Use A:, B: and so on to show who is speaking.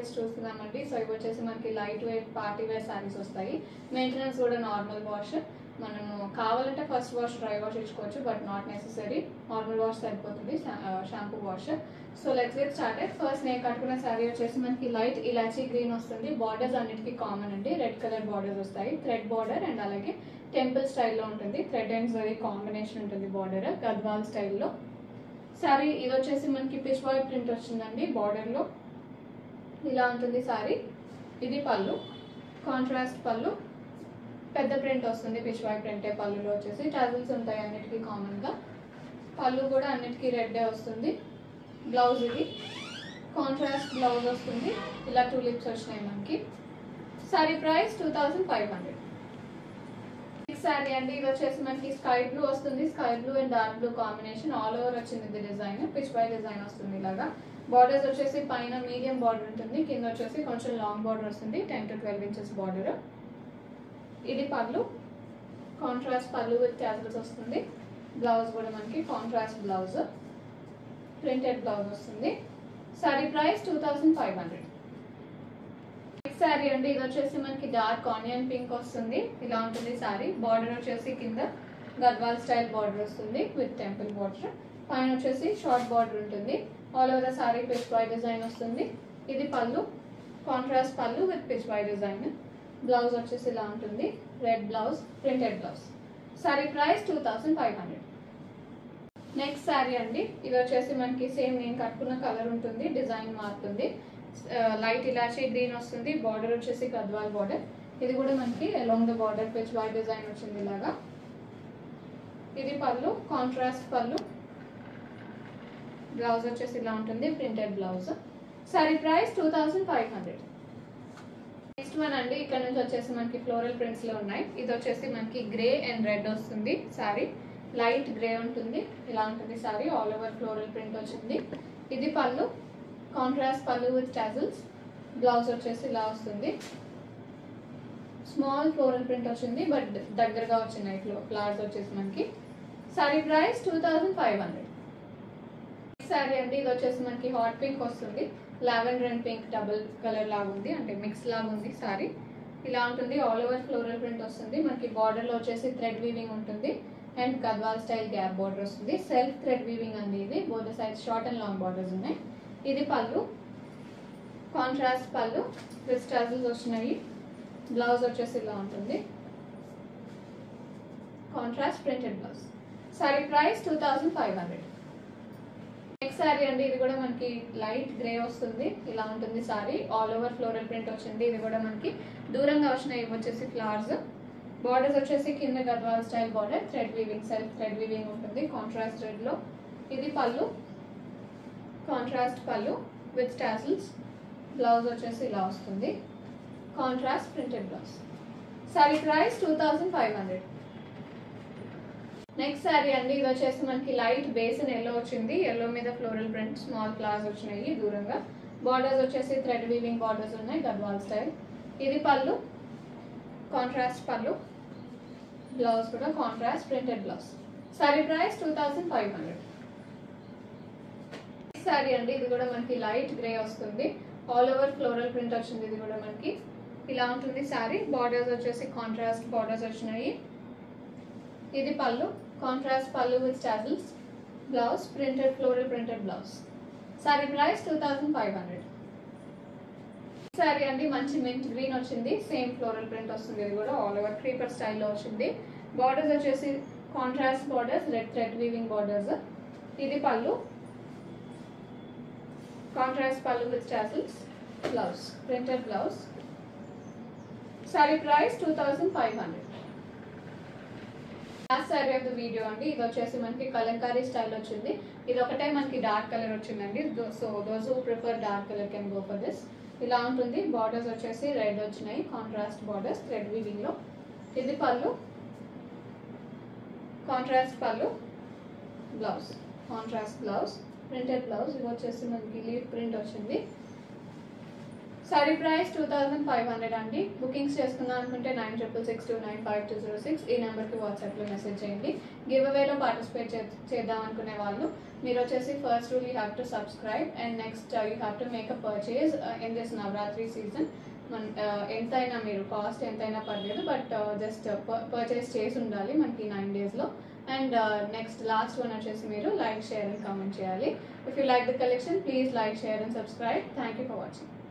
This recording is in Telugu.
A: శారీస్ చూస్తున్నామండి సో ఇవి వచ్చేసి మనకి light weight party wear saris వస్తాయి మెయింటెనెన్స్ కూడా నార్మల్ వాష్ మనము కావాలంటే ఫస్ట్ వాష్ డ్రై వాష్ ఇచ్చుకోవచ్చు but not necessary normal wash సరిపోతుంది shampoo wash so let's get started first నేను కట్టుకున్న శారీ వచ్చేసి మనకి లైట్ ఇలాచీ గ్రీన్ వస్తుంది బార్డర్స్ అన్నిటికీ కామన్ అండి రెడ్ కలర్ బార్డర్స్ వస్తాయి థ్రెడ్ బార్డర్ అండ్ అలాగే టెంపుల్ స్టైల్లో ఉంటుంది థ్రెడ్ అండ్ జరీ కాంబినేషన్ ఉంటుంది బార్డర్ గద్వాల్ స్టైల్లో శారీ ఇది వచ్చేసి మనకి పిచ్ బాయ్ ప్రింట్ వచ్చిందండి బార్డర్లో ఇలా ఉంటుంది శారీ ఇది పళ్ళు కాంట్రాస్ట్ పళ్ళు పెద్ద ప్రింట్ వస్తుంది పిచ్ బాయ్ ప్రింటే పళ్ళులో వచ్చేసి టజల్స్ ఉంటాయి అన్నిటికీ కామన్గా పళ్ళు కూడా అన్నిటికీ రెడ్డే వస్తుంది బ్లౌజ్ ఇది కాంట్రాస్ట్ బ్లౌజ్ వస్తుంది ఇలా టూ లిప్స్ వచ్చినాయి మనకి sari price two thousand five hundred next sari అండి ఇది వచ్చేసి మనకి స్కై బ్లూ వస్తుంది sky blue and dark blue combination all over వచ్చింది ఇది డిజైన్ పిచ్ బై డిజైన్ వస్తుంది ఇలాగా బార్డర్స్ వచ్చేసి పైన మీడియం బార్డర్ ఉంటుంది కింద వచ్చేసి కొంచెం లాంగ్ బార్డర్ వస్తుంది ten to twelve inches border ఇది పళ్ళు కాంట్రాస్ట్ పళ్ళు విత్ క్యాజల్స్ వస్తుంది బ్లౌజ్ కూడా మనకి కాంట్రాస్ట్ బ్లౌజ్ ప్రింటెడ్ బ్లౌజ్ వస్తుంది sari price two thousand five hundred next sari అండి ఇది వచ్చేసి మనకి డార్క్ ఆనియన్ పింక్ వస్తుంది ఇలా ఉంటుంది శారీ బార్డర్ వచ్చేసి కింద గద్వాల్ స్టైల్ బార్డర్ వస్తుంది విత్ టెంపుల్ బార్డర్ పైన వచ్చేసి షార్ట్ బార్డర్ ఉంటుంది ఆల్ ఓవర్ ద శారీ పిచ్ బై డిజైన్ వస్తుంది ఇది పళ్ళు కాంట్రాస్ట్ పళ్ళు విత్ పిచ్ బై డిజైన్ బ్లౌజ్ వచ్చేసి ఇలా ఉంటుంది red blouse printed blouse sari price two thousand five hundred next sari అండి ఇది వచ్చేసి మనకి సేమ్ నేను కట్టుకున్న కలర్ ఉంటుంది డిజైన్ మారుతుంది లైట్ ఇలాచీ గ్రీన్ వస్తుంది బార్డర్ వచ్చేసి గద్వాల్ బార్డర్ ఇది కూడా మనకి అలాంగ్ ద బార్డర్ పిచ్ వైట్ డిజైన్ వచ్చింది ఇలాగా ఇది పళ్ళు కాంట్రాస్ట్ పళ్ళు బ్లౌజ్ వచ్చేసి ఇలా ఉంటుంది printed blouse sari price two thousand five hundred next one అండి ఇక్కడ నుంచి వచ్చేసి మనకి ఫ్లోరల్ ప్రింట్స్ లో ఉన్నాయి ఇది వచ్చేసి మనకి గ్రే అండ్ రెడ్ వస్తుంది సారీ లైట్ గ్రే ఉంటుంది ఇలా ఉంటుంది sari all over floral print వచ్చింది ఇది పళ్ళు కాంట్రాస్ట్ పళ్ళు విత్ టాజల్స్ బ్లౌజ్ వచ్చేసి ఇలా వస్తుంది స్మాల్ ఫ్లోరల్ ప్రింట్ వచ్చింది బట్ దగ్గరగా వచ్చినాయి ఫ్లవర్స్ వచ్చేసి మనకి sari price two thousand five hundred sari అండి ఇది వచ్చేసి మనకి హాట్ పింక్ వస్తుంది lavender and pink double colour లాగా ఉంది అంటే మిక్స్ లాగా ఉంది సారీ ఇలా ఉంటుంది ఆల్ ఓవర్ ఫ్లోరల్ ప్రింట్ వస్తుంది మనకి బార్డర్ లో వచ్చేసి థ్రెడ్ వీవింగ్ ఉంటుంది and Gadwal style gap border వస్తుంది సెల్ఫ్ థ్రెడ్ వీవింగ్ అండి ఇది both side short and long borders ఉన్నాయి ఇది పళ్ళు కాంట్రాస్ట్ పళ్ళు విత్ స్టాజిల్స్ వచ్చినాయి బ్లౌజ్ వచ్చేసి ఇలా ఉంటుంది contrast printed blouse sari price two thousand five hundred next sari అండి ఇది కూడా మనకి లైట్ గ్రే వస్తుంది ఇలా ఉంటుంది sari all over floral print వచ్చింది ఇది కూడా మనకి దూరంగా వచ్చినాయి ఇవి వచ్చేసి ఫ్లవర్స్ బార్డర్స్ వచ్చేసి కింద Gadwal style border thread weaving self thread weaving ఉంటుంది కాంట్రాస్ట్ రెడ్ లో ఇది పళ్ళు కాంట్రాస్ట్ పళ్ళు విత్ టాసిల్స్ బ్లౌజ్ వచ్చేసి ఇలా వస్తుంది contrast printed blouse sari price two thousand five hundred next sari అండి ఇది వచ్చేసి మనకి లైట్ బేసిన్ ఎల్లో వచ్చింది ఎల్లో మీద ఫ్లోరల్ ప్రింట్ స్మాల్ ఫ్లవర్స్ వచ్చినాయి దూరంగా బార్డర్స్ వచ్చేసి థ్రెడ్ వీవింగ్ బార్డర్స్ ఉన్నాయి గద్వాల్ స్టైల్ ఇది పళ్ళు కాంట్రాస్ట్ పళ్ళు బ్లౌజ్ కూడా contrast printed blouse sari price two thousand five hundred sari అండి ఇది కూడా మనకి లైట్ గ్రే వస్తుంది ఆల్ ఓవర్ ఫ్లోరల్ ప్రింట్ వచ్చింది ఇది కూడా మనకి ఇలా ఉంటుంది సారీ బార్డర్స్ వచ్చేసి కాంట్రాస్ట్ బార్డర్స్ వచ్చినాయి ఇది పళ్ళు కాంట్రాస్ట్ పళ్ళు with tassels blouse printed floral printed blouse sari price two thousand five hundred sari అండి మంచి మింట్ గ్రీన్ వచ్చింది సేమ్ ఫ్లోరల్ ప్రింట్ వస్తుంది ఇది కూడా ఆల్ ఓవర్ క్రీపర్ స్టైల్లో వచ్చింది బార్డర్స్ వచ్చేసి contrast borders red thread weaving borders ఇది పళ్ళు కాంట్రాస్ట్ పళ్ళు with tassels blouse printed blouse sari price two thousand five hundred last sari of the video అండి ఇది వచ్చేసి మనకి కలంకారీ స్టైల్ వచ్చింది ఇది ఒకటే మనకి డార్క్ కలర్ వచ్చిందండి so those who prefer dark colour can go for this ఇలా ఉంటుంది బార్డర్స్ వచ్చేసి రెడ్ వచ్చినాయి కాంట్రాస్ట్ బార్డర్స్ థ్రెడ్ వీవింగ్ లో ఇది పళ్ళు కాంట్రాస్ట్ పళ్ళు blouse contrast blouse printed blouse ఇది వచ్చేసి మనకి లీవ్ ప్రింట్ వచ్చింది sari price two thousand five hundred అండి బుకింగ్స్ చేసుకుందాం అనుకుంటే nine triple six two nine five two zero six ఈ నెంబర్కి వాట్సాప్లో మెసేజ్ చేయండి గివ్ అవేలో పార్టిసిపేట్ చేద్దాం అనుకునే వాళ్ళు మీరు వచ్చేసి first rule you have to subscribe and next you have to make a purchase in this Navratri season మన ఎంతైనా మీరు కాస్ట్ ఎంతైనా పర్లేదు బట్ జస్ట్ పర్చేస్ చేసి ఉండాలి మనకి నైన్ డేస్లో అండ్ నెక్స్ట్ లాస్ట్ వన్ వచ్చేసి మీరు లైక్ షేర్ అండ్ కామెంట్ చేయాలి if you like the collection please like share and subscribe thank you for watching